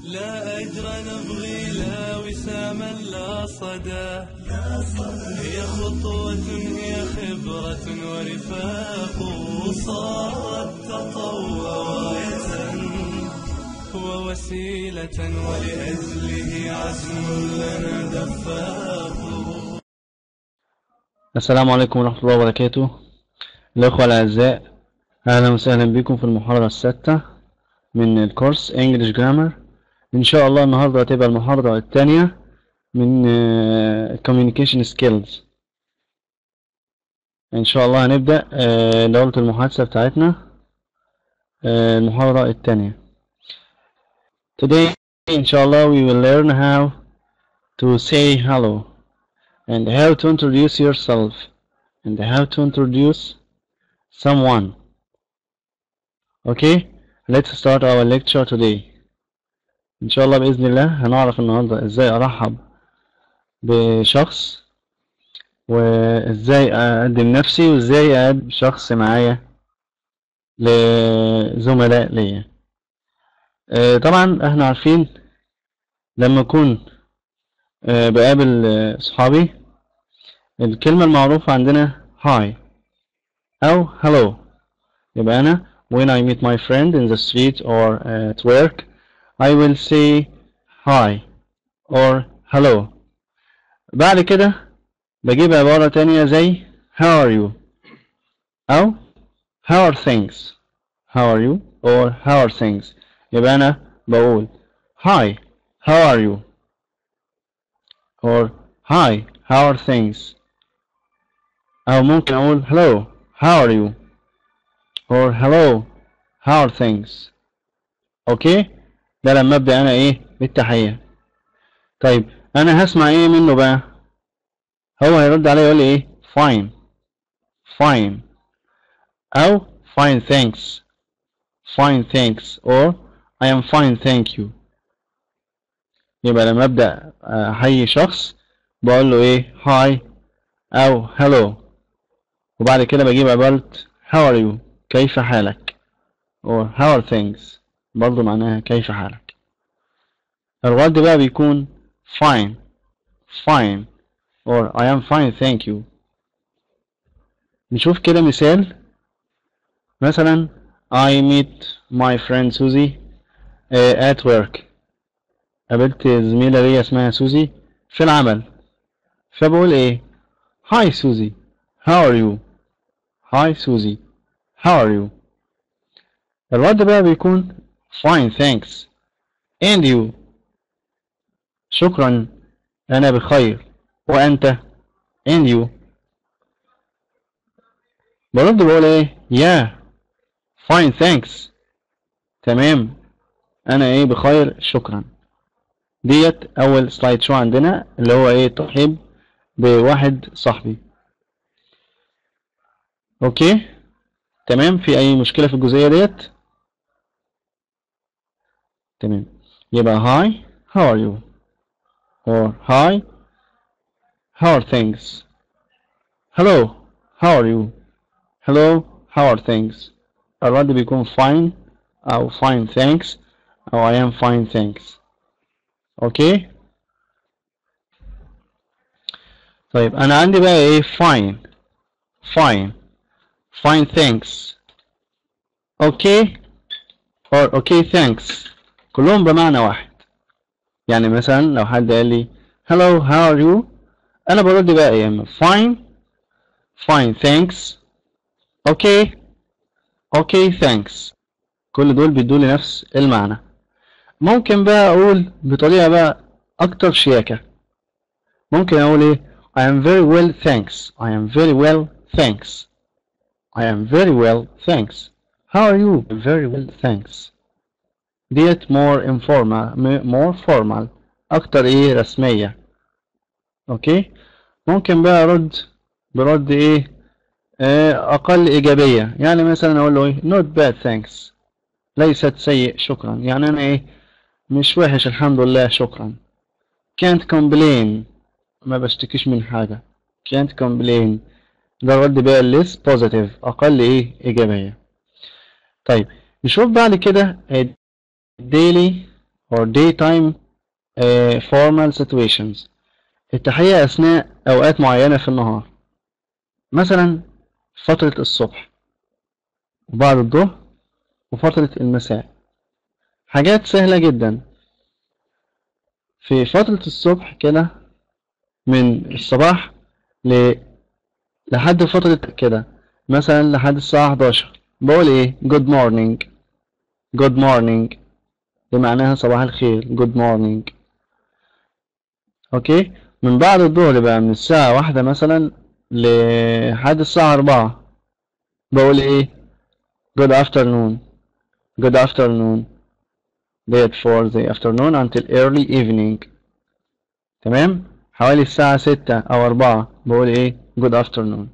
لا أجر نبغي لا وساما لا صدى هي خطوة هي خبرة ورفاق صارت تطوع راية ووسيلة ولأجله عزم لنا دفاق السلام عليكم ورحمة الله وبركاته الأخوة الأعزاء أهلا وسهلا بكم في المحاضرة السادسة من الكورس English Grammar إن شاء الله النهاردة هتبقى المحاضرة الثانية من آه، Communication Skills إن شاء الله هنبدأ آه، دورة المحادثة بتاعتنا آه، المحاضرة الثانية Today إن شاء الله we will learn how to say hello and how to introduce yourself and how to introduce someone. Okay, let's start our lecture today. إن شاء الله بإذن الله هنعرف النهاردة إزاي أرحب بشخص وإزاي أقدم نفسي وإزاي أقدم شخص معايا لزملاء ليا. آه، طبعا احنا عارفين لما أكون آه، بقابل آه، صحابي الكلمة المعروفة عندنا hi أو hello يبقى أنا when I meet my friend in the street or at work I will say hi or hello بعد كده بجيب عبارة تانية زي how are you أو how are things how are you or how are things يبقى أنا بقول hi how are you or hi how are things أو ممكن أقول hello how are you or hello how are things أوكي ده لما أبدأ أنا إيه بالتحية طيب أنا هسمع إيه منه بقى هو هيرد عليا يقول لي إيه fine fine أو fine thanks fine thanks or I am fine thank you يبقى لما أبدأ أحيي شخص بقول له إيه hi أو hello وبعد كده بجيب عبارة how are you كيف حالك or how are things برضو معناها كيف حالك الرد بقى بيكون fine fine or I am fine thank you نشوف كده مثال مثلا I meet my friend Susie uh, at work قابلت زميلة ليا اسمها سوزي في العمل فبقول ايه Hi Susie how are you Hi Susie how are you الرد بقى بيكون fine thanks and you شكرا أنا بخير وأنت and you برد بقول ايه yeah fine thanks تمام أنا ايه بخير شكرا ديت أول سلايد شو عندنا اللي هو ايه ترحيب بواحد صاحبي اوكي تمام في اي مشكلة في الجزئية ديت تمام يبقى hi how are you or hi how are things hello how are you hello how are things الرد بيكون fine أو fine thanks أو I am fine thanks اوكي طيب انا عندي بقى ايه fine fine fine thanks اوكي or okay thanks كلهم بمعنى واحد يعني مثلا لو حد قال لي hello how are you انا برد بقى ايه اما fine fine thanks okay okay thanks كل دول بيدولي نفس المعنى ممكن بقى اقول بطريقة بقى اكتر شياكة ممكن اقول ايه I am very well thanks I am very well thanks I am very well thanks How are you very well thanks ديت more informal م- more formal اكتر ايه رسمية اوكي ممكن بقى ارد برد ايه آه، اقل ايجابية يعني مثلا اقول له ايه not bad thanks ليست سيء شكرا يعني انا ايه مش وحش الحمد لله شكرا can't complain ما بشتكيش من حاجة can't complain ده الرد بقى less positive أقل إيه إيجابية طيب نشوف بعد كده daily or daytime uh, formal situations التحية أثناء أوقات معينة في النهار مثلا فترة الصبح وبعد الظهر وفترة المساء حاجات سهلة جدا في فترة الصبح كده من الصباح ل... لحد فترة كده مثلا لحد الساعة 11 بقول ايه good morning good morning دي معناها صباح الخير good morning اوكي من بعد الظهر بقى من الساعة واحدة مثلا لحد الساعة أربعة بقول ايه good afternoon good afternoon ديت for the afternoon until early evening تمام حوالي الساعة ستة أو أربعة بقول ايه good afternoon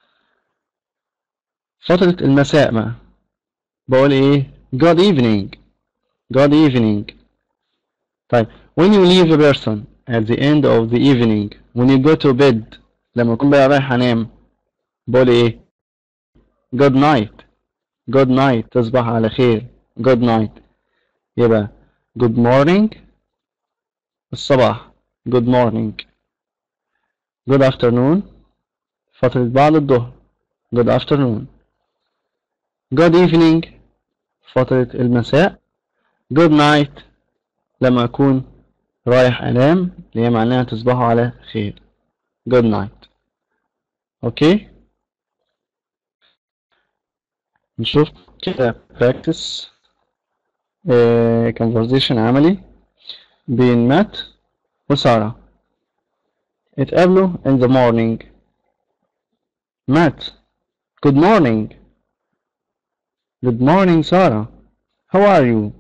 فترة المساء بقى بقول ايه good evening good evening طيب when you leave a person at the end of the evening when you go to bed لما أكون بقى رايح أنام بقول ايه good night good night تصبح على خير good night يبقى good morning الصباح good morning good afternoon فترة بعد الظهر good afternoon good evening فترة المساء good night لما أكون رايح أنام اللي هي معناها تصبحوا على خير good night أوكي نشوف كده practice uh, conversation عملي بين مات وسارة اتقابلوا in the morning Matt good morning good morning Sarah how are you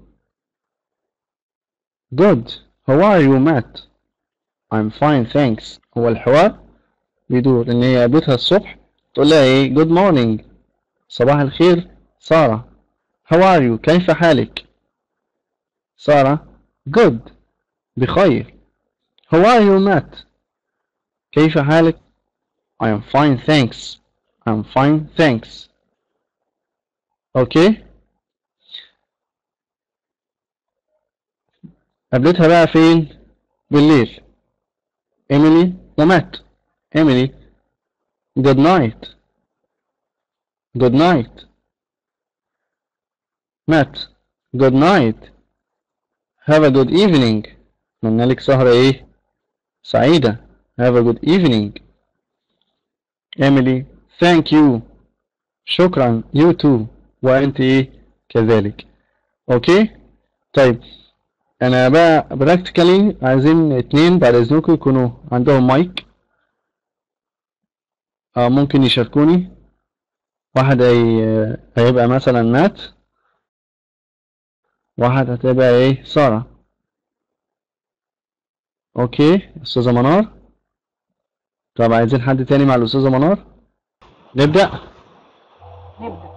good how are you Matt I'm fine thanks هو الحوار بيدور ان هي قابلتها الصبح تقول لها ايه good morning صباح الخير سارة how are you كيف حالك سارة good بخير how are you Matt كيف حالك I am fine thanks I'm fine thanks اوكي قابلتها بقى فين بالليل إيميلي ومات إيميلي good night good night Matt good night have a good evening أتمنى لك سهرة إيه سعيدة have a good evening Emily thank you شكرا you too وأنت إيه كذلك أوكي طيب أنا بقى براكتيكالي عايزين اتنين بعد إذنكم يكونوا عندهم مايك أو ممكن يشاركوني واحد هي... هيبقى مثلا مات واحد هتبقى ايه سارة اوكي استاذة منار طب عايزين حد تاني مع الاستاذة منار نبدأ نبدأ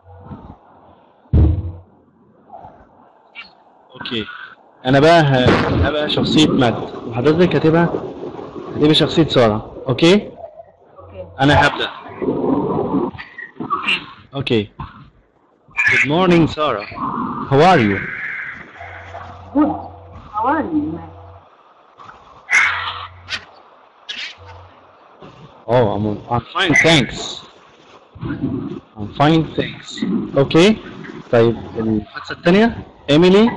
اوكي انا بقى ه- هبقى شخصية مات وحضرتك هتبقى هتبقى شخصية سارة اوكي اوكي انا هبدأ اوكي Good morning Sarah How are you good how are you Matt Oh I'm I'm fine thanks I'm fine thanks اوكي طيب المحادثة التانية ايميلي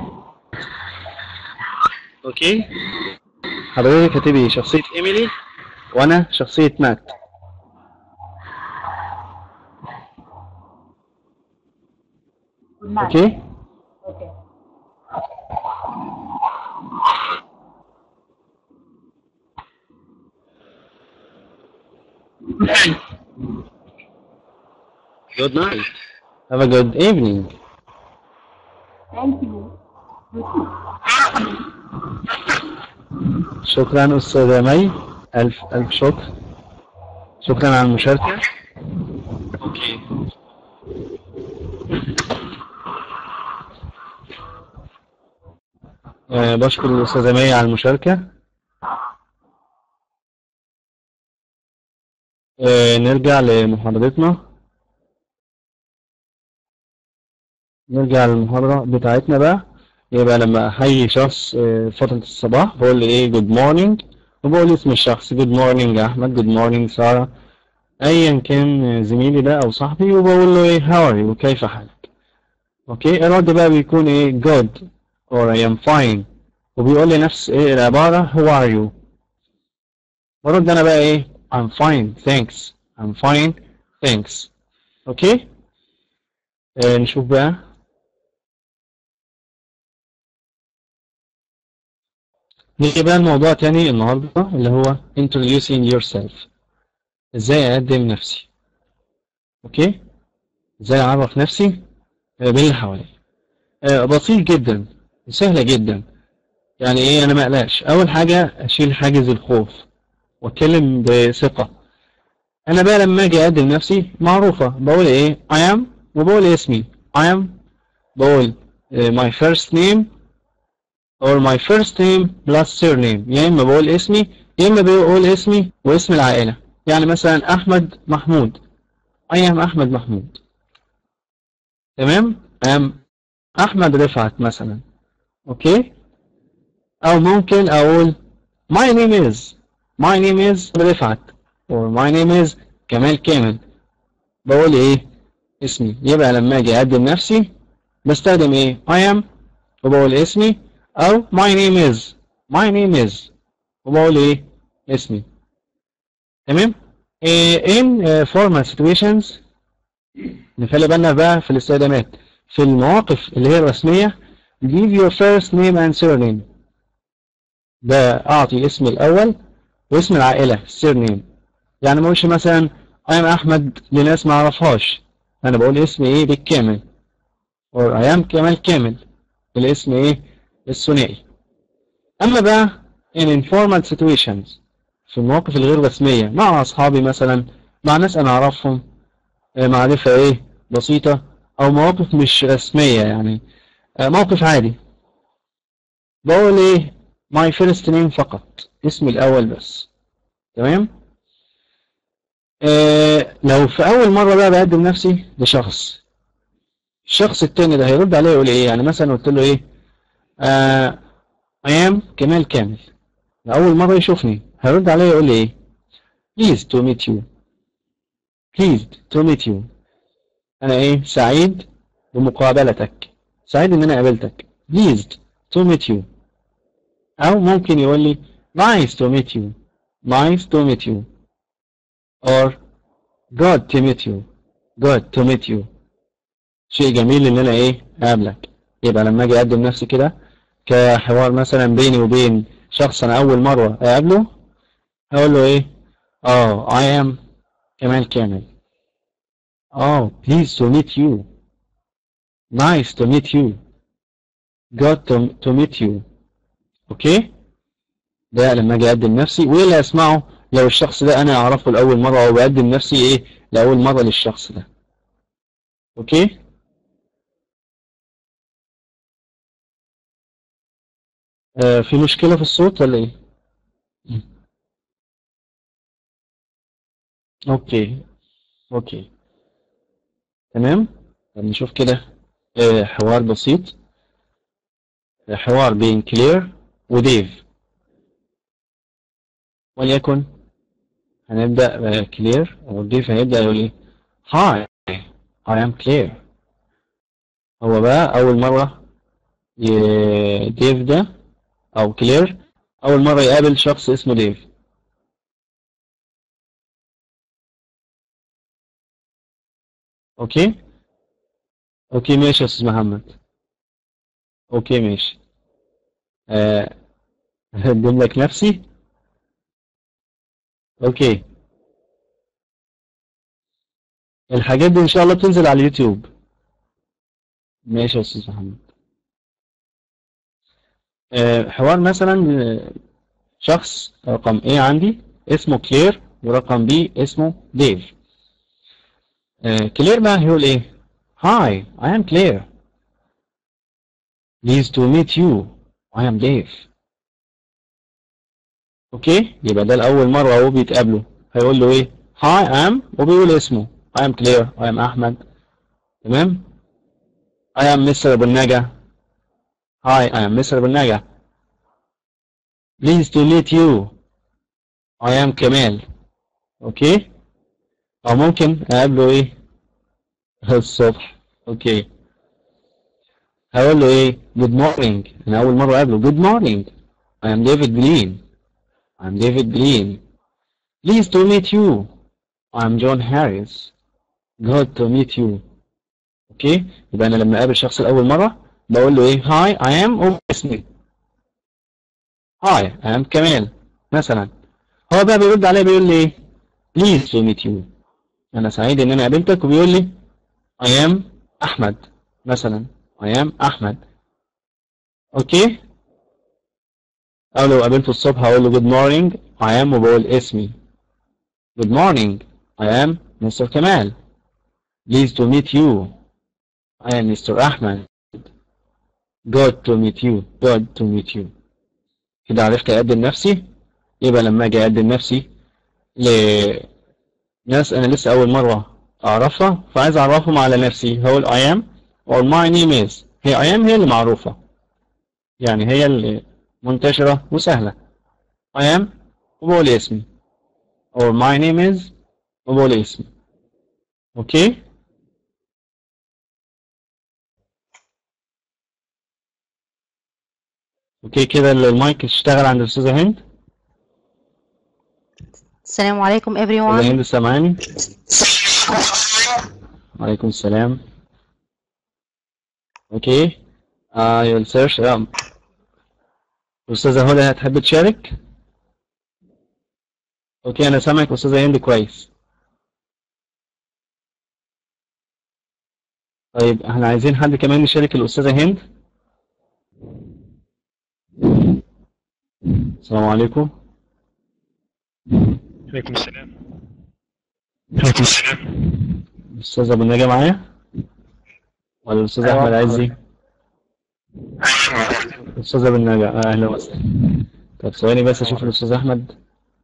اوكي حضرتك هتبقي شخصية ايميلي وانا شخصية مات good night اوكي okay Good night Have a good evening thank you you too شكرا أستاذة مي ألف ألف شكر شكرا على المشاركة أوكي آه، بشكر الأستاذة مي على المشاركة آه، نرجع لمحاضرتنا نرجع للمحاضرة بتاعتنا بقى يبقى لما احيي شخص آه، فترة الصباح بقول له ايه جود مورنينج وبقول اسم الشخص جود مورنينج يا احمد جود مورنينج سارة ايا كان آه، زميلي ده او صاحبي وبقول له ايه هاو ار يو كيف حالك اوكي الرد بقى بيكون ايه good or I am fine وبيقول لي نفس ايه العبارة who are you برد انا بقى ايه I'm fine thanks I'm fine thanks اوكي آه نشوف بقى نيجي بقى الموضوع تاني النهاردة اللي هو introducing yourself ازاي اقدم نفسي اوكي ازاي اعرف نفسي آه، باللي حواليا آه، بسيط جدا وسهلة جدا يعني ايه انا ما اقلقش اول حاجة اشيل حاجز الخوف واتكلم بثقة انا بقى لما اجي اقدم نفسي معروفة بقول ايه I am وبقول اسمي I am بقول آه، my first name or my first name plus surname يا اما بقول اسمي يا اما بقول اسمي واسم العائلة يعني مثلا احمد محمود I am احمد محمود تمام I am احمد رفعت مثلا اوكي او ممكن اقول my name is my name is رفعت or my name is كمال كامل بقول ايه اسمي يبقى لما اجي اقدم نفسي بستخدم ايه I am وبقول اسمي او my name is my name is وبقول ايه اسمي تمام إيه in uh, formal situations نخلي بالنا بقى في الاستخدامات في المواقف اللي هي الرسمية give your first name and surname ده أعطي اسمي الأول واسم العائلة surname يعني ما اقولش مثلا I am أحمد لناس ما أعرفهاش أنا بقول اسمي إيه بالكامل or I am كمال كامل الاسم إيه الثنائي أما بقى in informal situations في المواقف الغير رسمية مع أصحابي مثلا مع ناس أنا أعرفهم آه، معرفة إيه بسيطة أو مواقف مش رسمية يعني آه، موقف عادي بقول إيه my first name فقط اسمي الأول بس تمام آه لو في أول مرة بقى بقدم نفسي لشخص الشخص التاني ده هيرد عليه يقول إيه يعني مثلا قلت له إيه آه I am كمال كامل لأول مرة يشوفني هيرد عليه يقول لي إيه pleased to meet you pleased to meet you أنا إيه سعيد بمقابلتك سعيد إن أنا قابلتك pleased to meet you أو ممكن يقول لي nice to meet you nice to meet you or good to meet you good to meet you شيء جميل إن أنا إيه أقابلك يبقى لما أجي أقدم نفسي كده كحوار مثلا بيني وبين شخص أنا أول مرة أقابله هقول له إيه اه I am كمال كامل Oh, pleased to meet you. Nice to meet you. Good to, to meet you. اوكي ده لما اجي اقدم نفسي وايه اللي اسمعه لو الشخص ده انا اعرفه لاول مره او بقدم نفسي ايه لاول مره للشخص ده اوكي آه في مشكله في الصوت ولا ايه م. اوكي اوكي تمام طب نشوف كده آه حوار بسيط آه، حوار بين كلير وديف وليكن هنبدأ كلير وديف هيبدأ يقول لي هاي I am clear هو بقى أول مرة ي- ديف ده أو كلير أول مرة يقابل شخص اسمه ديف أوكي أوكي ماشي يا أستاذ محمد أوكي ماشي آه، أقدم لك نفسي أوكي الحاجات دي إن شاء الله بتنزل على اليوتيوب ماشي يا أستاذ محمد آه، حوار مثلا آه، شخص رقم A عندي اسمه كلير ورقم B اسمه ديف آه، كلير بقى هيقول إيه Hi I am Claire Pleased to meet you I am Dave اوكي يبقى ده الاول مره هو بيتقابلوا هيقول له ايه هاي ام وبيقول اسمه I am Claire I am احمد تمام I am مستر ابو النجا Hi I am Mr. بناجة Pleased to meet you I am كمال اوكي او ممكن اقابله ايه الصبح اوكي هقول له ايه good morning انا اول مره اقابله good morning I am David Green I'm David Green pleased to meet you I'm John Harris good to meet you اوكي يبقى انا لما اقابل الشخص لاول مره بقول له ايه hi I am اسمي hi I am كمال مثلا هو بقى بيرد عليا بيقول لي ايه pleased to meet you انا سعيد ان انا قابلتك وبيقول لي I am احمد مثلا I am احمد اوكي او لو قابلته الصبح هقول له good morning I am وبقول اسمي good morning I am Mr. كمال pleased to meet you I am Mr. أحمد good to meet you good to meet you كده عرفت أقدم نفسي يبقى لما أجي أقدم نفسي لناس أنا لسه أول مرة أعرفها فعايز أعرفهم على نفسي هقول I am or my name is هي I am هي اللي معروفة يعني هي اللي منتشرة وسهلة I am وبقول اسمي or my name is وبقول اسمي اوكي اوكي كده المايك اشتغل عند الاستاذة هند السلام عليكم استاذة everyone هند سامعاني وعليكم السلام اوكي اه يو سيرش استاذة هدى هتحب تشارك اوكي انا سامعك استاذة هند كويس طيب احنا عايزين حد كمان يشارك الاستاذة هند السلام عليكم عليكم السلام عليكم السلام الاستاذ ابو النجا معايا ولا الاستاذ أيوة. احمد عزي الاستاذ ابو النجا آه، اهلا وسهلا طب ثواني بس اشوف الاستاذ احمد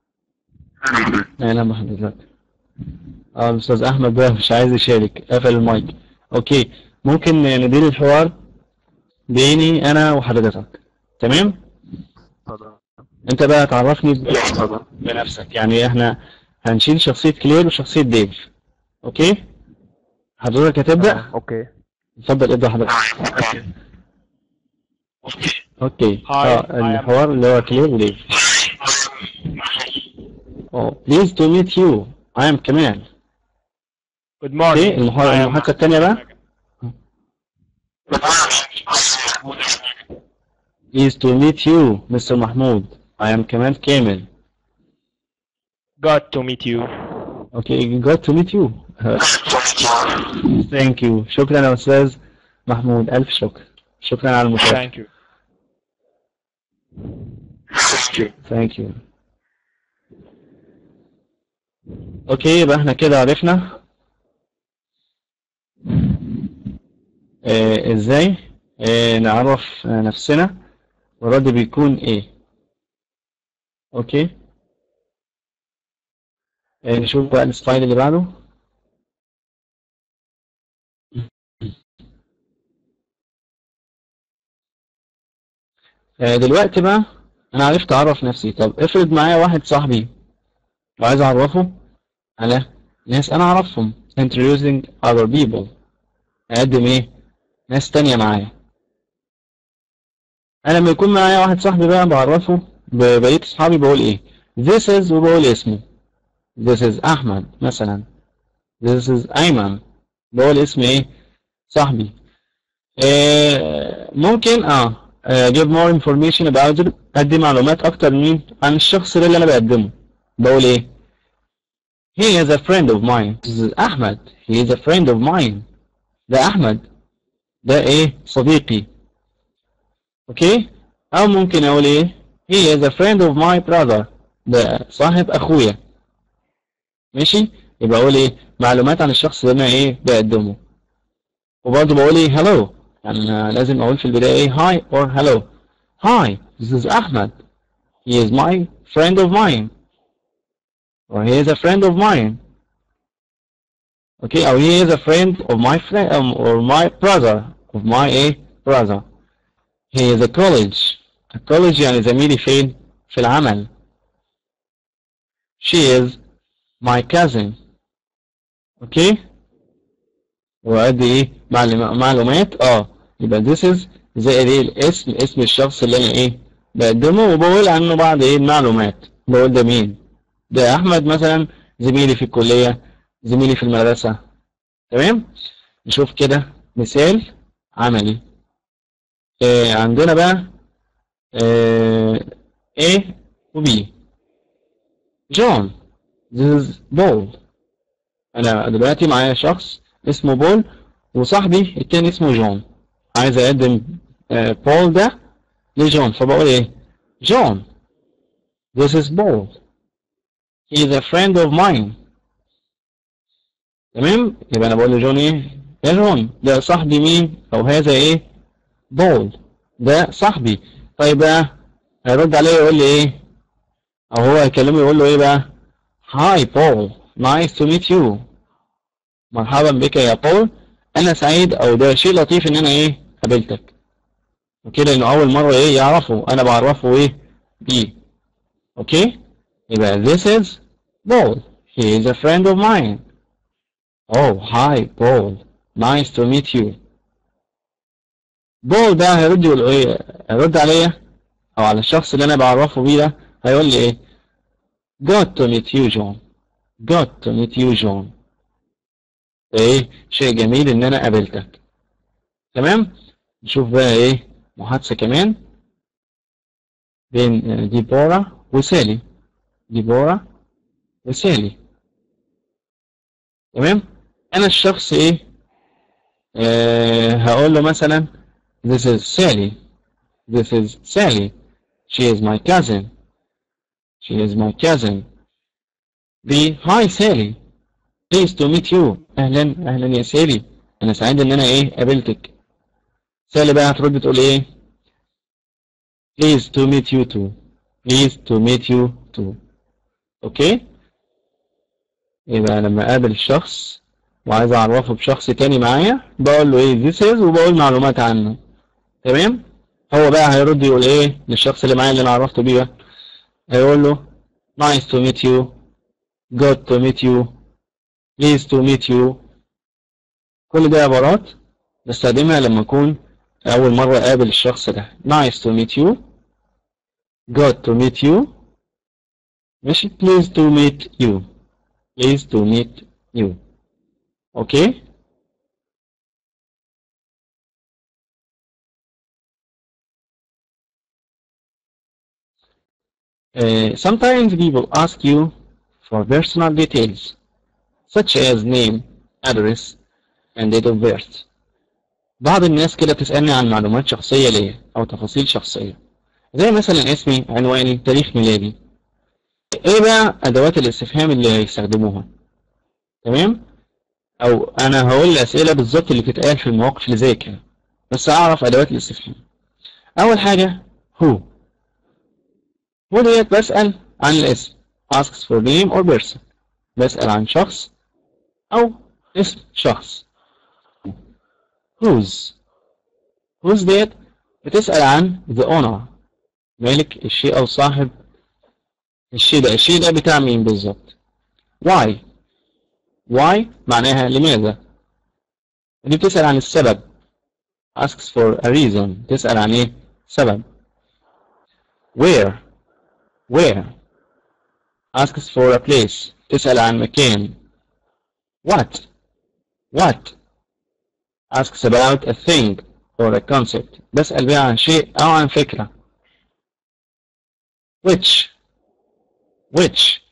اهلا بحضرتك اه الاستاذ احمد بقى مش عايز يشارك قفل المايك اوكي ممكن ندير الحوار بيني انا وحضرتك تمام انت بقى تعرفني ب- بنفسك يعني احنا هنشيل شخصية كلير وشخصية ديف اوكي حضرتك هتبدأ اوكي اتفضل ابدأ حضرتك اوكي Hi, اه I am- الحوار اللي هو كلير وديف اه pleased to meet you I am كمال Good اوكي morning المحا- I am- المحادثة التانية بقى pleased to meet you Mr. محمود I am كمال كامل Glad to meet you اوكي good to meet you thank you شكرا يا استاذ محمود الف شكر شكرا على المشاركة Thank you thank you اوكي يبقى احنا كده عرفنا آه ازاي آه نعرف آه نفسنا والرد بيكون ايه اوكي آه نشوف بقى السلايد اللي بعده آه دلوقتي بقى انا عرفت اعرف نفسي طب افرض معايا واحد صاحبي وعايز اعرفه على ناس انا اعرفهم introducing other people اقدم ايه ناس تانية معايا انا لما يكون معايا واحد صاحبي بقى بعرفه ببقية اصحابي بقول ايه this is وبقول اسمه this is احمد مثلا this is ايمن بقول اسم ايه صاحبي آه ممكن اه آه، give more information about it ادي معلومات اكتر مين عن الشخص اللي انا بقدمه بقول ايه he is a friend of mine this is احمد he is a friend of mine ده احمد ده ايه صديقي اوكي او ممكن اقول ايه he is a friend of my brother ده صاحب اخويا ماشي يبقى اقول ايه معلومات عن الشخص اللي انا ايه بقدمه وبرضه بقول ايه hello يعني أنا لازم اقول في البداية ايه hi or hello hi this is Ahmed he is my friend of mine or he is a friend of mine okay or he is a friend of my friend um, or my brother of my a brother he is a college a college يعني زميلي فين في العمل she is my cousin اوكي وادي ايه معلوم- معلومات اه يبقى this is زائد ايه الاسم اسم الشخص اللي انا ايه بقدمه وبقول عنه بعض ايه المعلومات بقول ده مين ده احمد مثلا زميلي في الكلية زميلي في المدرسة تمام نشوف كده مثال عملي آه عندنا بقى آه A و B جون this is بول انا دلوقتي معايا شخص اسمه بول وصاحبي التاني اسمه جون عايز اقدم آه بول ده لجون فبقول ايه جون this is Paul he is a friend of mine تمام يبقى انا بقول لجون ايه يا جون ده صاحبي مين او هذا ايه بول ده صاحبي طيب بقى هيرد عليا يقول لي ايه او هو هيكلمه يقول له ايه بقى هاي بول nice to meet you مرحبا بك يا بول انا سعيد او ده شيء لطيف ان انا ايه قابلتك وكده انه اول مره ايه يعرفه انا بعرفه ايه بيه اوكي يبقى this is Paul he is a friend of mine oh hi Paul nice to meet you بول ده هيرد يقول ايه هيرد عليا او على الشخص اللي انا بعرفه بيه ده هيقول لي ايه got to meet you John got to meet you John ايه شيء جميل ان انا قابلتك تمام نشوف بقى ايه محادثة كمان بين ديبورا وسالي ديبورا وسالي تمام انا الشخص ايه آه هقول له مثلا this is Sally this is Sally she is my cousin she is my cousin B hi Sally pleased to meet you اهلا اهلا يا سالي انا سعيد ان انا ايه قابلتك سالي بقى هترد تقول ايه pleased to meet you too pleased to meet you too اوكي يبقى لما اقابل الشخص وعايز اعرفه بشخص تاني معايا بقول له ايه this is وبقول معلومات عنه تمام هو بقى هيرد يقول ايه للشخص اللي معايا اللي انا عرفته بيه ده هيقول له nice to meet you good to meet you pleased to meet you كل دي عبارات بستخدمها لما أكون أول مرة أقابل الشخص ده nice to meet you good to meet you ماشي pleased to meet you pleased to meet you أوكي Uh, sometimes people ask you for personal details such as name, address, and date of birth. بعض الناس كده بتسألني عن معلومات شخصية ليا أو تفاصيل شخصية زي مثلا اسمي عنواني تاريخ ميلادي ايه بقى أدوات الاستفهام اللي هيستخدموها تمام أو أنا هقول الأسئلة بالظبط اللي بتتقال في المواقف اللي زي كده بس أعرف أدوات الاستفهام أول حاجة هو هو ديت بسأل عن الاسم asks for name or person بسأل عن شخص أو اسم شخص whose whose ديت بتسأل عن the owner مالك الشيء أو صاحب الشيء ده الشيء ده بتاع مين بالظبط why why معناها لماذا دي بتسأل عن السبب asks for a reason تسأل عن ايه سبب where where asks for a place تسأل عن مكان what what asks about a thing or a concept بسأل بقى عن شيء أو عن فكرة which which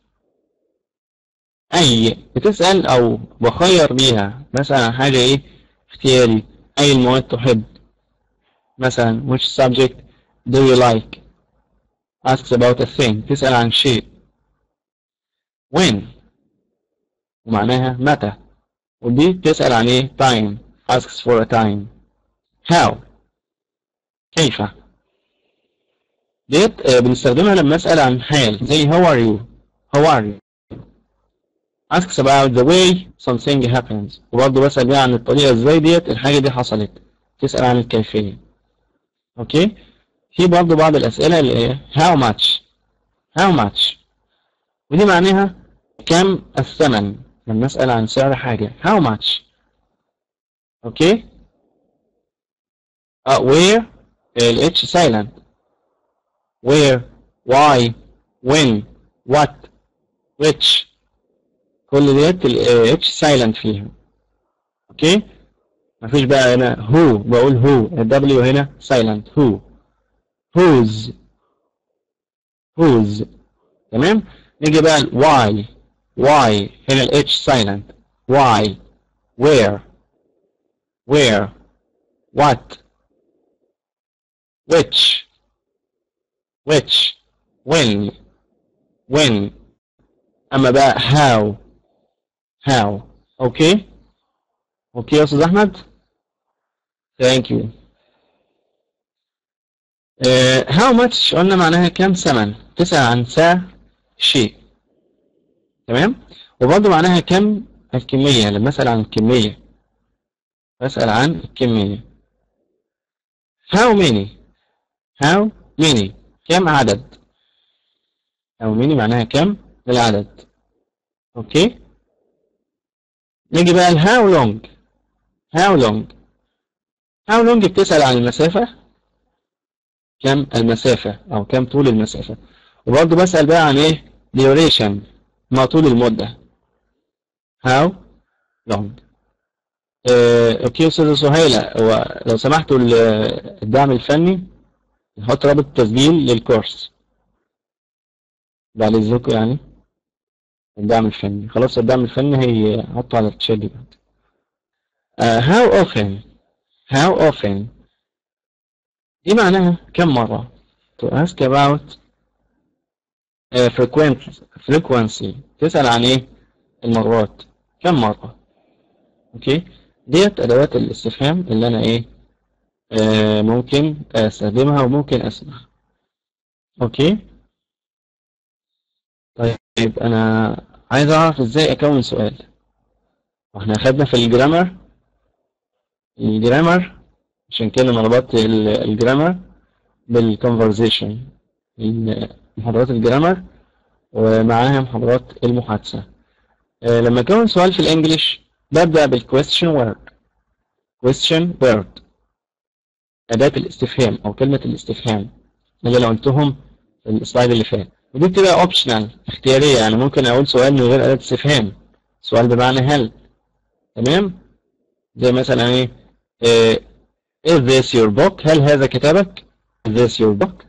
أي بتسأل أو بخير بيها مثلا عن حاجة إيه اختياري أي المواد تحب مثلا which subject do you like asks about a thing تسأل عن شيء when ومعناها متى ودي تسأل عن ايه time asks for a time how كيف ديت آه، بنستخدمها لما أسأل عن حال زي how are you how are you asks about the way something happens وبرضه بسأل بقى عن الطريقة ازاي ديت الحاجة دي حصلت تسأل عن الكيفية اوكي في برضه بعض الاسئله اللي هي how much how much ودي معناها كم الثمن لما اسال عن سعر حاجه how much اوكي uh, where ال H silent where why when what which كل ديت ال H silent فيها اوكي مفيش بقى هنا who بقول who ال W هنا silent who whose whose تمام نيجي بقى ال why why هنا ال H silent why where where what which which when when اما بقى how how اوكي اوكي يا استاذ احمد ثانك يو how much قلنا معناها كام ثمن تسأل عن سعر شيء تمام وبرضه معناها كم الكمية لما أسأل عن الكمية بسأل عن الكمية how many how many كم عدد how many معناها كم العدد اوكي نيجي بقى ال how long how long how long بتسأل عن المسافة كم المسافة أو كم طول المسافة وبرضه بسأل بقى عن إيه duration ما طول المدة how long آه، أوكي يا أستاذة سهيلة هو لو سمحتوا ال- الدعم الفني نحط رابط تسجيل للكورس بعد إذنكم يعني الدعم الفني خلاص الدعم الفني هيحطه على الشات دلوقتي آه، how often how often دي معناها كم مرة to ask about uh, frequent frequency تسأل عن ايه المرات كم مرة اوكي ديت ادوات الاستفهام اللي انا ايه آه ممكن استخدمها وممكن اسمعها اوكي طيب انا عايز اعرف ازاي اكون سؤال واحنا خدنا في الجرامر الجرامر عشان كده انا ربطت ال- الجرامر بالكونفرزيشن محاضرات الجرامر ومعاها محاضرات المحادثة آه، لما أكون سؤال في الإنجليش ببدأ بالquestion word question word أداة الاستفهام أو كلمة الاستفهام اللي أنا قلتهم في السلايد اللي فات ودي بتبقى optional اختيارية يعني ممكن أقول سؤال من غير أداة استفهام سؤال بمعنى هل تمام زي مثلا إيه آه، Is this your book؟ هل هذا كتابك؟ Is this your book؟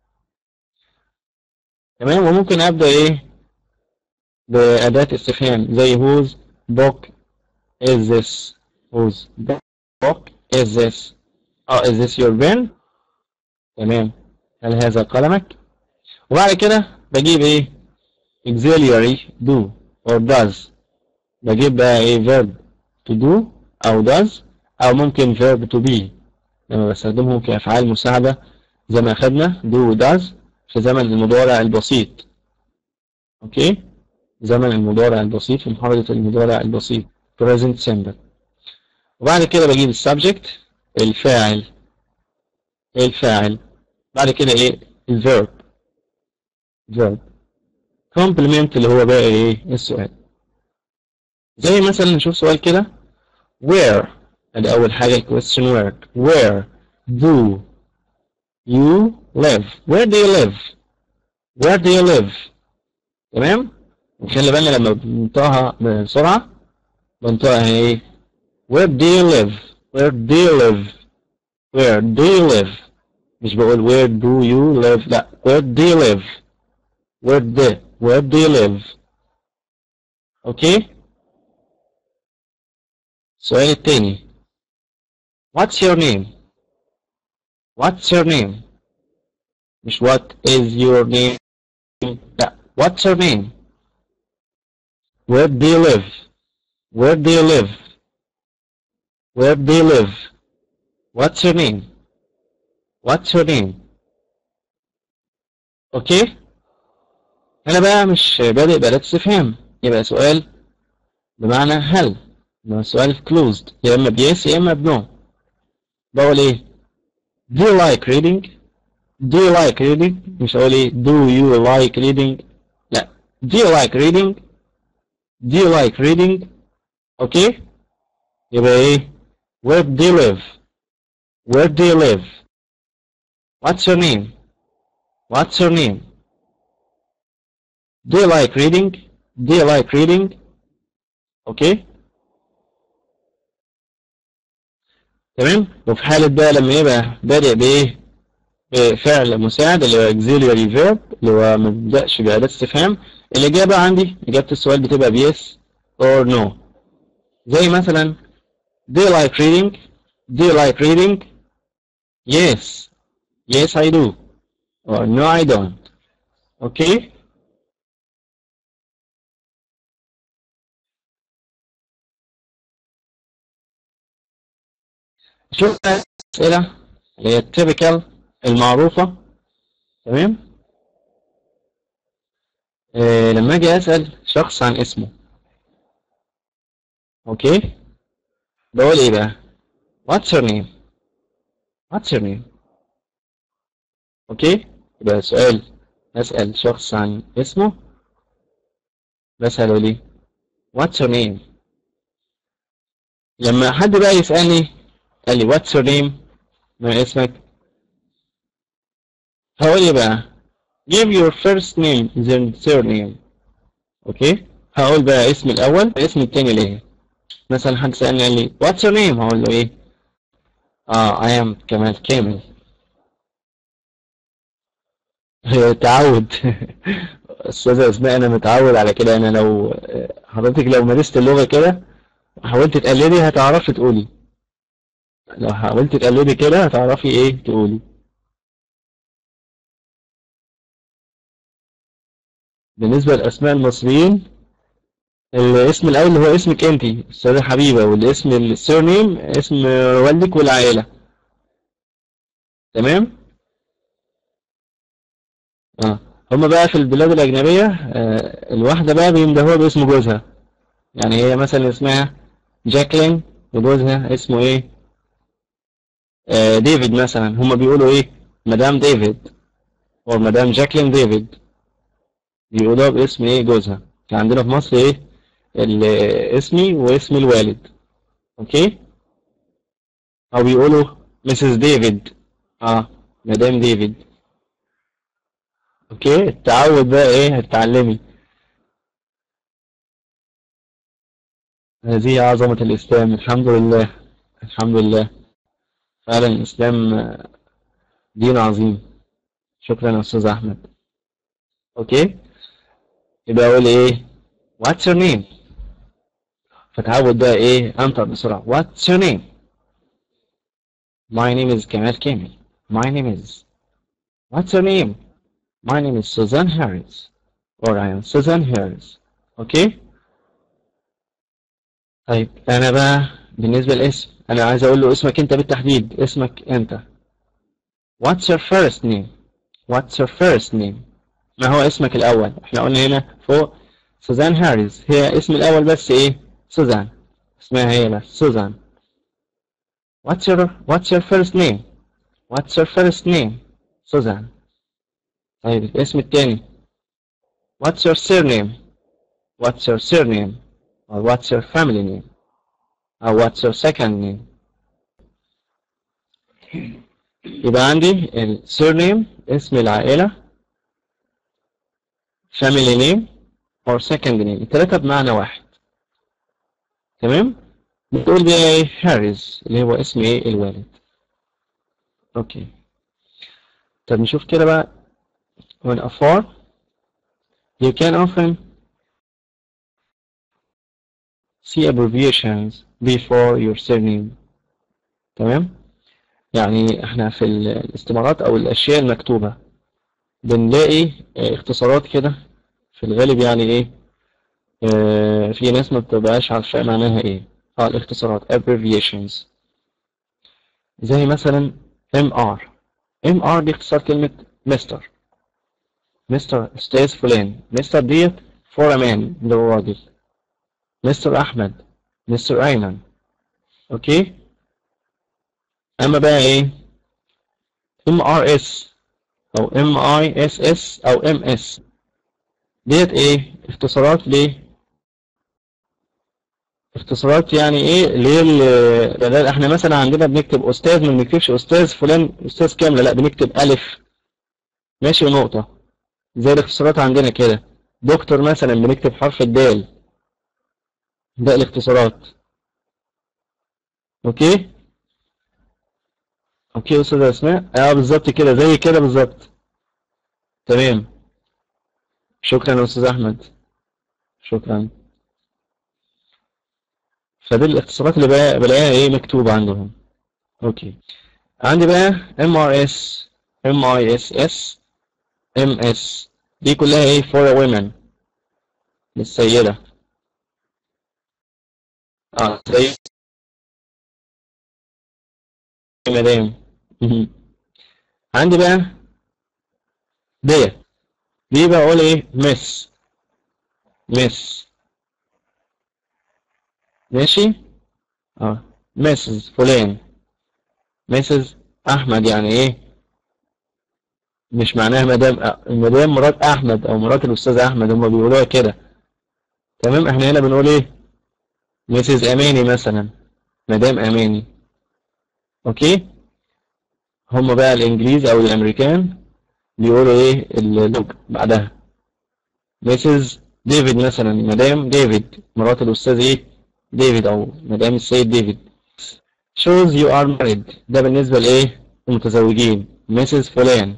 تمام وممكن أبدأ إيه بأداة استفهام زي whose book is this؟ whose book is this؟ أو is this your pen؟ تمام هل هذا قلمك؟ وبعد كده بجيب إيه auxiliary do or does بجيب بقى إيه verb to do أو does أو ممكن verb to be لما بستخدمهم كأفعال مساعدة زي ما أخدنا do و does في زمن المضارع البسيط أوكي زمن المضارع البسيط في محاضرة المضارع البسيط present simple وبعد كده بجيب السبجكت الفاعل الفاعل بعد كده إيه الverb verb complement اللي هو بقى إيه السؤال زي مثلا نشوف سؤال كده where ادي اول حاجه question word where do you live where do you live where do you live تمام نخلي بالنا لما بننطقها بسرعه بنطقها ايه where do you live where do you live where do you live مش بقول where do you live لا where do you live where do where do you live اوكي السؤال التاني What's your name? What's your name? مش what is your name? لا What's your name? Where do you live? Where do you live? Where do you live? What's your name? What's your name? اوكي هنا بقى مش بادئ بأداة استفهام يبقى سؤال بمعنى هل ما سؤال closed يا اما بيس يا اما بنو بقول ايه do you like reading do you like reading مش هقول ايه do you like reading لا do you like reading do you like reading اوكي يبقى ايه where do you live where do you live what's your name what's your name do you like reading do you like reading اوكي تمام وفي حالة بقى لما يبقى بادئ بإيه بفعل مساعد اللي هو auxiliary verb اللي هو ما بيبدأش بأداة استفهام الإجابة عندي إجابة السؤال بتبقى ب yes or no زي مثلا do you like reading do you like reading yes yes I do or no I don't okay شوف الأسئلة اللي هي التيبيكال المعروفة تمام إيه لما أجي أسأل شخص عن اسمه أوكي بقول إيه بقى What's your name What's your name أوكي يبقى سؤال أسأل شخص عن اسمه بسأله ليه What's your name لما حد بقى يسألني قال لي what's your name ما اسمك هقول ايه بقى give your first name then surname اوكي هقول بقى اسم الاول اسم التاني ليه مثلا حد سألني قال لي what's your name هقول له ايه اه I am كمال كامل تعود استاذة اسماء انا متعود على كده انا لو حضرتك لو مارست اللغة كده وحاولت تقلدي هتعرفي تقولي لو حاولت تقلدي كده هتعرفي ايه تقولي بالنسبة لأسماء المصريين الاسم الأول هو اسمك انتي أستاذة حبيبة والاسم السيرنيم اسم والدك والعائلة تمام؟ اه هما بقى في البلاد الأجنبية آه الواحدة بقى بيندهوها باسم جوزها يعني هي مثلا اسمها جاكلين وجوزها اسمه ايه؟ آه ديفيد مثلا هما بيقولوا ايه؟ مدام ديفيد او مدام جاكلين ديفيد بيقولوها باسم ايه جوزها كان عندنا في مصر ايه اسمي واسم الوالد اوكي او بيقولوا مسز ديفيد اه مدام ديفيد اوكي التعود بقى ايه هتتعلمي هذه عظمة الإسلام الحمد لله الحمد لله فعلا الإسلام دين عظيم شكرا يا أستاذ أحمد أوكي يبقى أقول إيه What's your name فتعود بقى إيه أنطق بسرعة What's your name My name is Kemal Kamil My name is What's your name My name is Suzanne Harris or I am Suzanne Harris أوكي طيب أنا بقى بالنسبة للاسم أنا عايز أقول له اسمك أنت بالتحديد اسمك أنت What's your first name What's your first name ما هو اسمك الأول احنا قلنا هنا فوق سوزان هاريس هي اسم الأول بس إيه سوزان اسمها هي بس سوزان What's your What's your first name What's your first name سوزان طيب الاسم التاني What's your surname What's your surname or what's your family name or what's your second name يبقى عندي ال surname اسم العائلة family name or second name التلاتة بمعنى واحد تمام بتقول بقى ايه هاريس اللي هو اسم ايه الوالد اوكي طب نشوف كده بقى when a form you can often see abbreviations before your surname تمام يعني احنا في الاستمارات او الاشياء المكتوبة بنلاقي اختصارات كده في الغالب يعني ايه اه في ناس ما بتبقاش عارفة معناها ايه اه الاختصارات abbreviations زي مثلا MR MR دي اختصار كلمة مستر مستر استاذ فلان مستر ديت فور مان اللي هو راجل مستر احمد مستر ايمن اوكي اما بقى ايه ام ار اس او ام اي اس اس او ام اس ديت ايه اختصارات ليه اختصارات يعني ايه ليه ال- بدل احنا مثلا عندنا بنكتب استاذ ما بنكتبش استاذ فلان استاذ كامله لا بنكتب الف ماشي ونقطه زي الاختصارات عندنا كده دكتور مثلا بنكتب حرف الدال ده الاختصارات اوكي اوكي يا استاذ اسماء اه بالظبط كده زي كده بالظبط تمام شكرا يا استاذ احمد شكرا فدي الاختصارات اللي بقى بلاقيها ايه مكتوبة عندهم اوكي عندي بقى ام ار اس ام اي اس اس ام اس دي كلها ايه for women للسيدة اه زي مدام مهم. عندي بقى ديت دي بقول ايه مس مس ماشي اه مسز فلان مسز احمد يعني ايه مش معناها مدام مدام مرات احمد او مرات الاستاذ احمد هم بيقولوها كده تمام احنا هنا بنقول ايه مسز اماني مثلا مدام اماني اوكي هم بقى الانجليز او الامريكان بيقولوا ايه اللوج بعدها مسز ديفيد مثلا مدام ديفيد مرات الاستاذ ايه ديفيد او مدام السيد ديفيد shows you are married ده بالنسبة لايه المتزوجين مسز فلان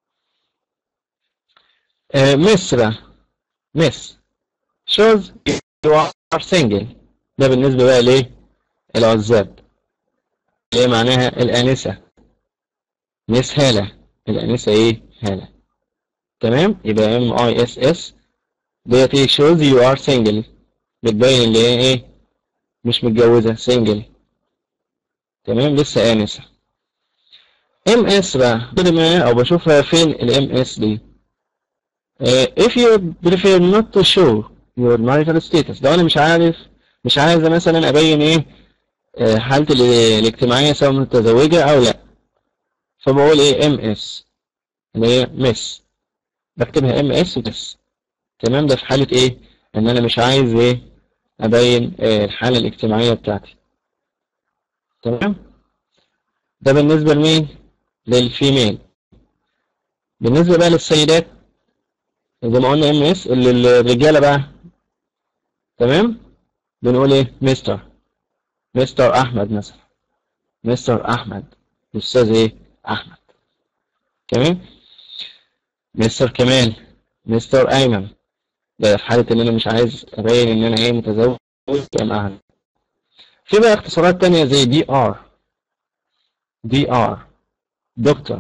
آه مس بقى مس shows you are single ده بالنسبة بقى لايه العزاب اللي هي معناها الآنسة مس هالة الآنسة ايه هالة تمام يبقى ام اي اس اس ديت ايه shows you are single بتبين اللي هي ايه مش متجوزة single تمام لسه آنسة ام اس بقى كل ما او بشوفها فين الام اس دي uh, if you prefer not to show your marital status لو انا مش عارف مش عايزة مثلا ابين ايه آه، حالتي ال- الاجتماعية سواء متزوجة او لا فبقول ايه ام اس اللي هي مس بكتبها ام اس وبس تمام ده في حالة ايه ان انا مش عايز ايه ابين آه، الحالة الاجتماعية بتاعتي تمام ده بالنسبة لمين للفيميل بالنسبة بقى للسيدات زي ما قلنا ام اس اللي الرجالة بقى تمام بنقول ايه مستر مستر احمد مثلا مستر احمد الاستاذ ايه احمد تمام مستر كمال مستر ايمن ده في حالة ان انا مش عايز ابين ان انا ايه متزوج يبقى معاها في بقى اختصارات تانية زي دي ار دي ار دكتور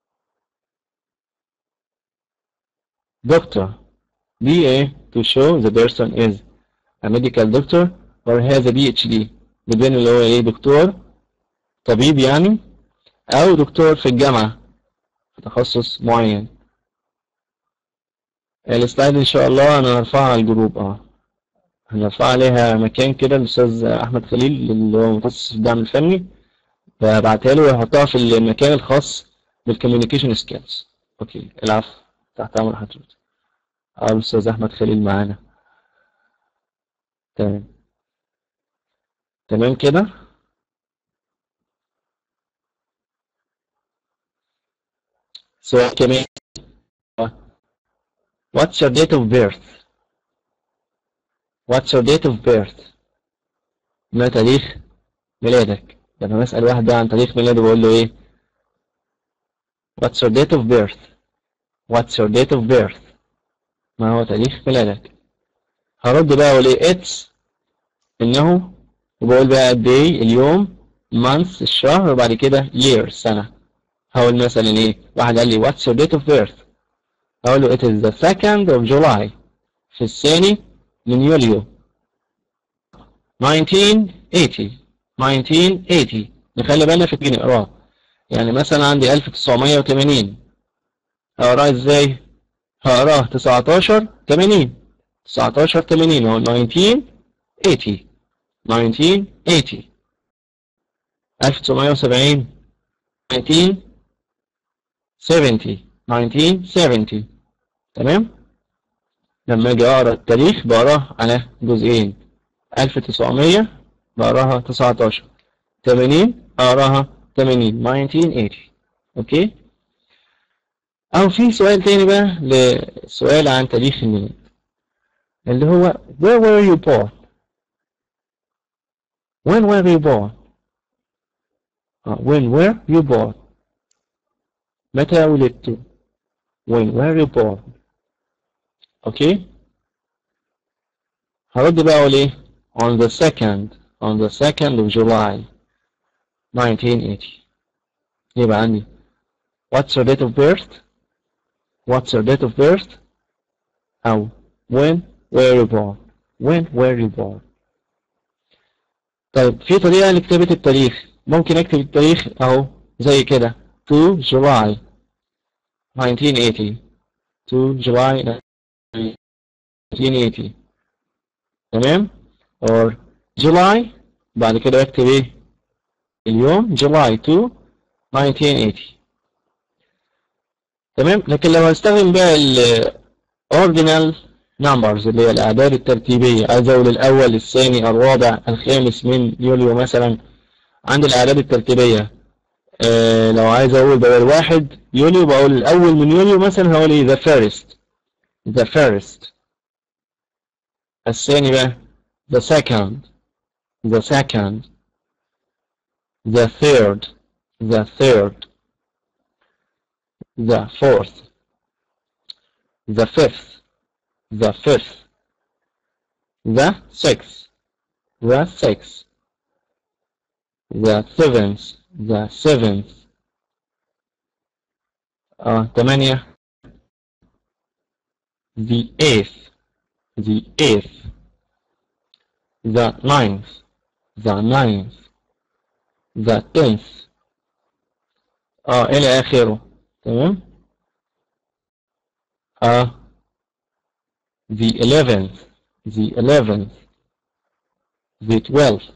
دكتور دي ايه to show the person is a medical doctor or has a PhD بيبين اللي هو ايه دكتور طبيب يعني او دكتور في الجامعة في تخصص معين السلايد ان شاء الله انا هرفعها على الجروب اه هنرفع عليها مكان كده الاستاذ احمد خليل اللي هو متخصص في الدعم الفني ببعتها له ويحطها في المكان الخاص بالكوميونيكيشن سكيلز اوكي العفو تحت امر حضرتك اه الاستاذ احمد خليل معانا تمام تمام كده سؤال كمان What's your date of birth? What's your date of birth? ما تاريخ ميلادك لما بسأل واحد بقى عن تاريخ ميلاده بقول له ايه What's your date of birth? What's your date of birth? ما هو تاريخ ميلادك هرد بقى اقول ايه it's انه وبقول بقى قد ايه اليوم month الشهر وبعد كده year سنة هقول مثلا ايه واحد قال لي what's your date of birth هقول له it is the second of July في الثاني من يوليو 1980 1980 نخلي بالنا في الجنيه نقراه يعني مثلا عندي 1980 هقراه ازاي هقراه 19 80 19 80 هو 1980 1980 1970 19 70 1970 تمام لما اجي اقرا التاريخ بقراه على جزئين 1900 بقراها 19 80 اقراها 80 1980 اوكي او في سؤال تاني بقى لسؤال عن تاريخ الميلاد اللي هو where were you born when were you born آه، when were you born متى ولدت when were you born اوكي هرد بقى اقول ايه on the second on the second of July 1980 يبقى عندي what's your date of birth what's your date of birth أو when were you born when were you born طيب في طريقة لكتابة التاريخ ممكن اكتب التاريخ اهو زي كده 2 July 1980 2 July 1980 تمام or July بعد كده اكتب ايه اليوم July 2 1980 تمام لكن لو هستخدم بقى ال ordinal numbers اللي هي الأعداد الترتيبية أزول الأول الثاني الرابع الخامس من يوليو مثلا عند الأعداد الترتيبية آه لو عايز أقول بدل واحد يوليو بقول الأول من يوليو مثلا هقول إيه the first the first الثاني بقى the second the second the third the third the fourth the fifth the fifth the sixth the sixth the seventh the seventh آه ثمانية the eighth the eighth the ninth the ninth the tenth اه الى اخره تمام اه the eleventh the eleventh the twelfth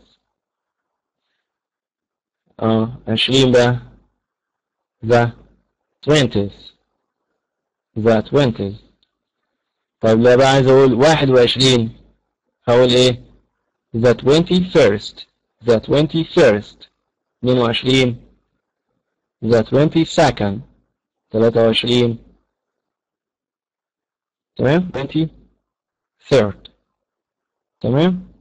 اه عشرين بقى the twentieth the twentieth طيب لو بقى عايز اقول واحد وعشرين هقول ايه the twenty first the twenty first اتنين وعشرين the twenty second تلاتة وعشرين تمام twenty third تمام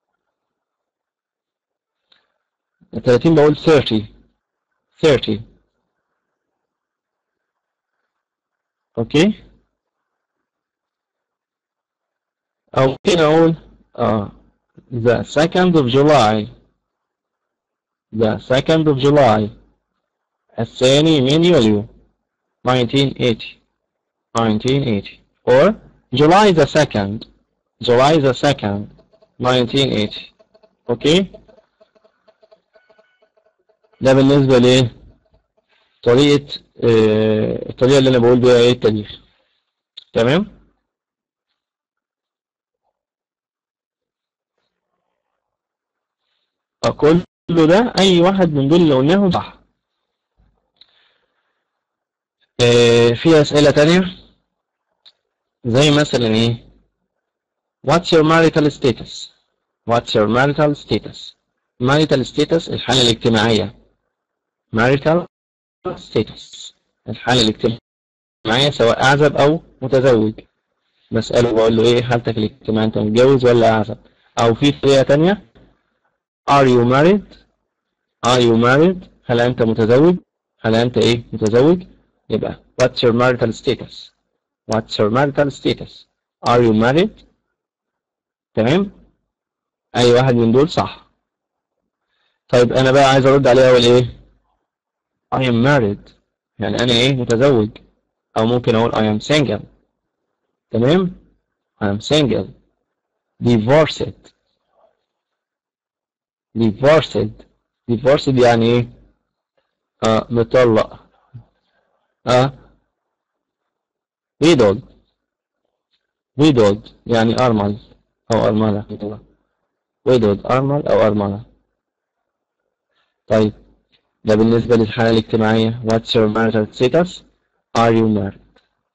التلاتين بقول thirty thirty اوكي او ممكن اقول اه the second of July the second of July الثاني من يوليو 1980 1980 or July the second July the second 1980 اوكي ده بالنسبة ل طريقة آه الطريقة اللي انا بقول بيها ايه التاريخ تمام آه، كله ده اي واحد من دول اللي قلناهم صح آه، في اسئلة تانية زي مثلا ايه What's your marital status What's your marital status marital status الحالة الاجتماعية marital status الحالة الاجتماعية سواء أعزب أو متزوج بسأله بقول له إيه حالتك الاجتماعية أنت متجوز ولا أعزب أو في طريقة تانية Are you married Are you married هل أنت متزوج هل أنت إيه متزوج يبقى What's your marital status What's your marital status Are you married تمام أي واحد من دول صح طيب أنا بقى عايز أرد عليه أقول إيه I am married يعني أنا إيه متزوج أو ممكن أقول I am single تمام I am single divorced divorced divorced يعني إيه آه مطلق آه widowed widowed يعني أرمل أو أرملة widowed أرمل أو أرملة طيب ده بالنسبة للحالة الاجتماعية What's your marital status are you married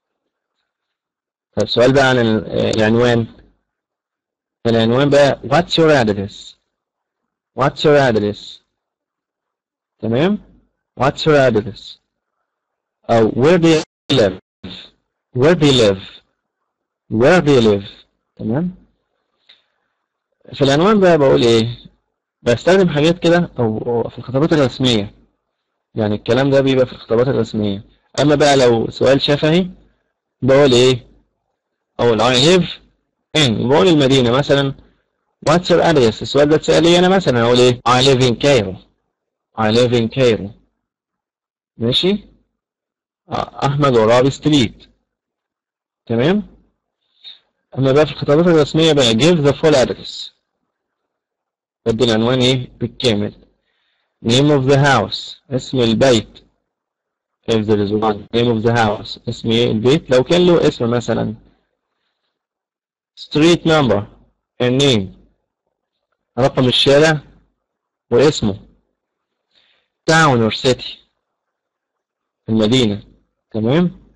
طب السؤال بقى عن ال- آه، العنوان العنوان بقى what's your address what's your address تمام what's your address أو where do you live where do you live where do you live تمام في العنوان بقى بقول ايه بستخدم حاجات كده او أو في الخطابات الرسمية يعني الكلام ده بيبقى في الخطابات الرسمية اما بقى لو سؤال شفهي بقول ايه اقول I live in بقول المدينة مثلا what's your address السؤال ده اتسأل لي انا مثلا اقول ايه I live in Cairo I live in Cairo ماشي آه، احمد عرابي ستريت تمام اما بقى في الخطابات الرسمية بقى give the full address بدي العنوان ايه بالكامل name of the house اسم البيت if there is one name of the house اسم ايه البيت لو كان له اسم مثلا street number and name رقم الشارع واسمه town or city المدينة تمام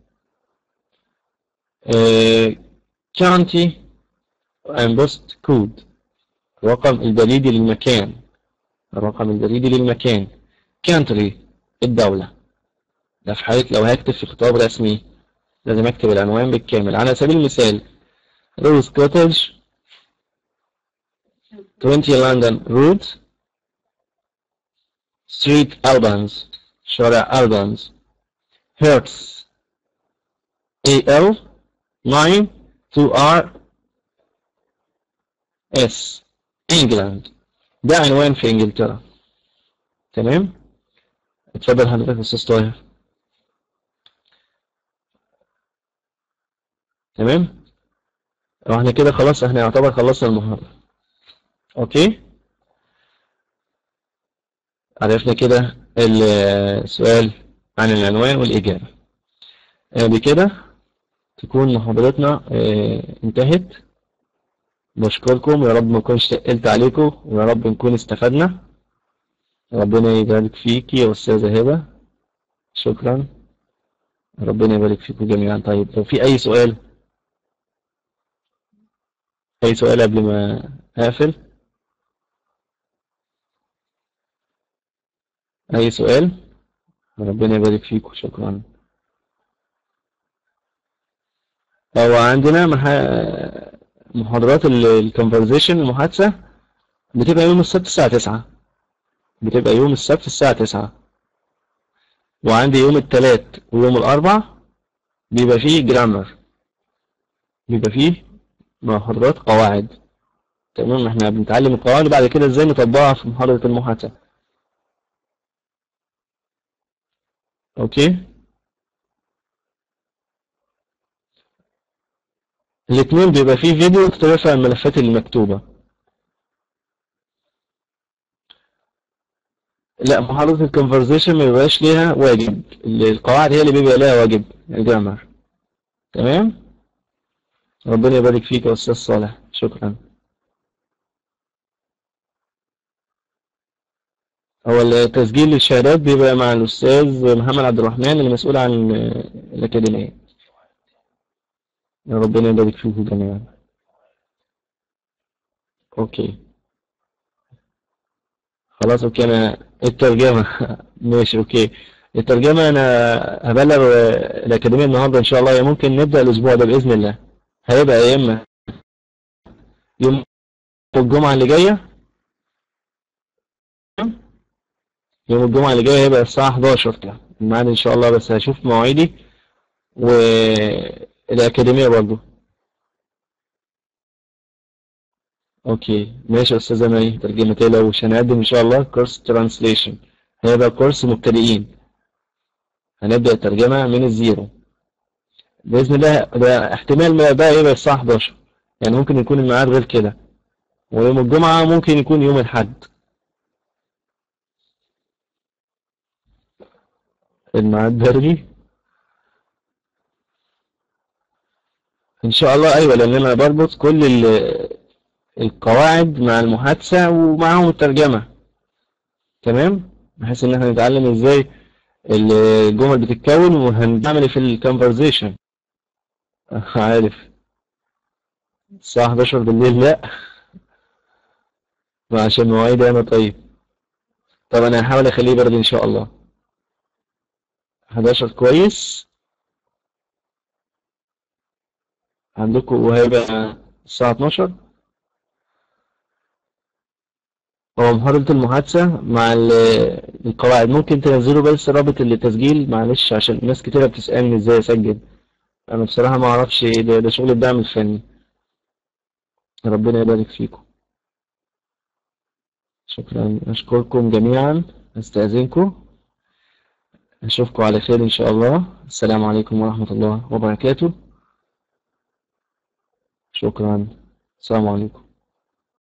آه، county and post code الرقم البريدي للمكان الرقم البريدي للمكان country الدولة ده في حالة لو هكتب في خطاب رسمي لازم اكتب العنوان بالكامل على سبيل المثال روز كوتج 20 لندن رود ستريت ألبانز شارع ألبانز هيرتس AL 9 2R S انجلاند ده عنوان في انجلترا تمام اتفضل حضرتك يا استاذ طاهر تمام واحنا كده خلاص احنا يعتبر خلصنا المحاضرة اوكي عرفنا كده السؤال عن العنوان والإجابة آه، بكده تكون محاضرتنا آه، انتهت بشكركم يا رب ما نكونش تقلت عليكم ويا رب نكون استفدنا ربنا يبارك فيك يا أستاذة هبة شكرا ربنا يبارك فيكم جميعا طيب لو في أي سؤال أي سؤال قبل ما أقفل أي سؤال ربنا يبارك فيكم شكرا هو عندنا مح- محاضرات الكونفرزيشن المحادثة بتبقى يوم السبت الساعة تسعة بتبقى يوم السبت الساعة تسعة وعندي يوم التلات ويوم الأربع بيبقى فيه جرامر بيبقى فيه محاضرات قواعد تمام احنا بنتعلم القواعد وبعد كده ازاي نطبقها في محاضرة المحادثة اوكي الاثنين بيبقى فيه فيديو ترفع الملفات المكتوبة لا محاضرة الكونفرزيشن ما بيبقاش ليها واجب القواعد هي اللي بيبقى لها واجب الجرامر تمام ربنا يبارك فيك يا أستاذ صالح شكرا هو التسجيل الشهادات بيبقى مع الأستاذ محمد عبد الرحمن المسؤول عن الأكاديمية يا ربنا يبارك فيكم جميعا أوكي خلاص أوكي أنا الترجمة ماشي أوكي الترجمة أنا هبلغ الأكاديمية النهاردة إن شاء الله ممكن نبدأ الأسبوع ده بإذن الله هيبقى يا إما يوم الجمعة اللي جاية يوم الجمعة اللي جاية هيبقى الساعة 11 كده الميعاد إن شاء الله بس هشوف مواعيدي والأكاديمية برضو أوكي ماشي يا أستاذة مي ترجمة تقلقوش هنقدم إن شاء الله كورس ترانسليشن هيبقى كورس مبتدئين هنبدأ الترجمة من الزيرو بإذن الله ده احتمال ما بقى يبقى الساعة 11 يعني ممكن يكون الميعاد غير كده ويوم الجمعة ممكن يكون يوم الأحد الميعاد بري ان شاء الله ايوه لان انا بربط كل القواعد مع المحادثة ومعهم الترجمة تمام بحيث ان احنا نتعلم ازاي الجمل بتتكون وهنعمل في الكونفرزيشن عارف الساعة 11 بالليل لا ما عشان مواعيدي انا طيب طب انا هحاول اخليه برد ان شاء الله 11 كويس عندكم وهيبقى الساعة 12 هو محاضرة المحادثة مع ال- القواعد ممكن تنزلوا بس رابط التسجيل معلش عشان ناس كتيرة بتسألني ازاي اسجل انا بصراحة ما اعرفش ايه ده, ده شغل الدعم الفني ربنا يبارك فيكم شكرا اشكركم جميعا استاذنكم اشوفكم على خير ان شاء الله السلام عليكم ورحمة الله وبركاته شكرا السلام عليكم